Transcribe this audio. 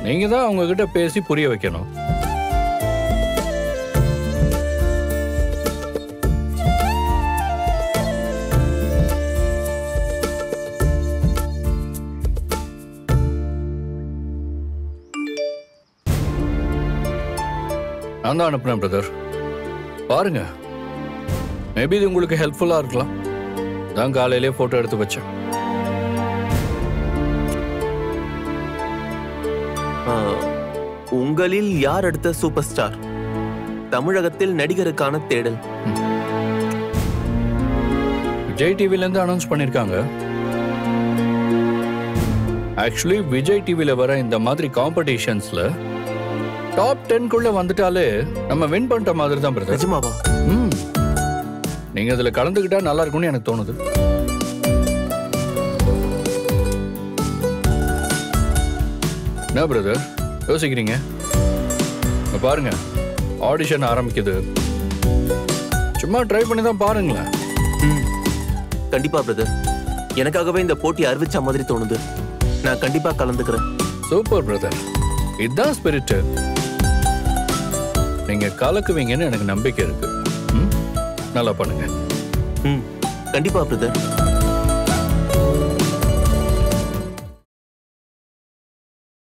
நீங்க தான் அவங்க கிட்ட பேசி புரிய வைக்கணும் நான் தான் அனுப்புனேன் பிரதர் பாருங்க மேபி இது உங்களுக்கு ஹெல்ப்ஃபுல்லா இருக்கலாம் தான் காலையிலே போட்டோ எடுத்து வச்சேன் ஆ, உங்களில் யார் அடுத்த சூப்பர் ஸ்டார் தமிழகத்தில் நடிகருக்கான தேடல் விஜய் டிவில இருந்து அனௌன்ஸ் பண்ணிருக்காங்க ஆக்சுவலி விஜய் டிவில வர இந்த மாதிரி காம்படிஷன்ஸ்ல டாப் டென்குள்ள வந்துட்டாலே நம்ம வின் பண்ணிட்ட மாதிரி தான் பிரதர் நிஜமாவா ம் நீங்க இதுல கலந்துக்கிட்டா நல்லா இருக்கும்னு எனக்கு தோணுது என்ன பிரதர் யோசிக்கிறீங்க இங்க பாருங்க ஆடிஷன் ஆரம்பிக்குது சும்மா ட்ரை பண்ணி தான் பாருங்களேன் ம், கண்டிப்பா பிரதர் எனக்காகவே இந்த போட்டி அறிவிச்ச மாதிரி தோணுது நான் கண்டிப்பா கலந்துக்கிறேன் சூப்பர் பிரதர் இதுதான் ஸ்பிரிட் நீங்க கலக்குவீங்கன்னு எனக்கு நம்பிக்கை இருக்கு ம்? நல்லா பண்ணுங்க ம் கண்டிப்பா பிரதர்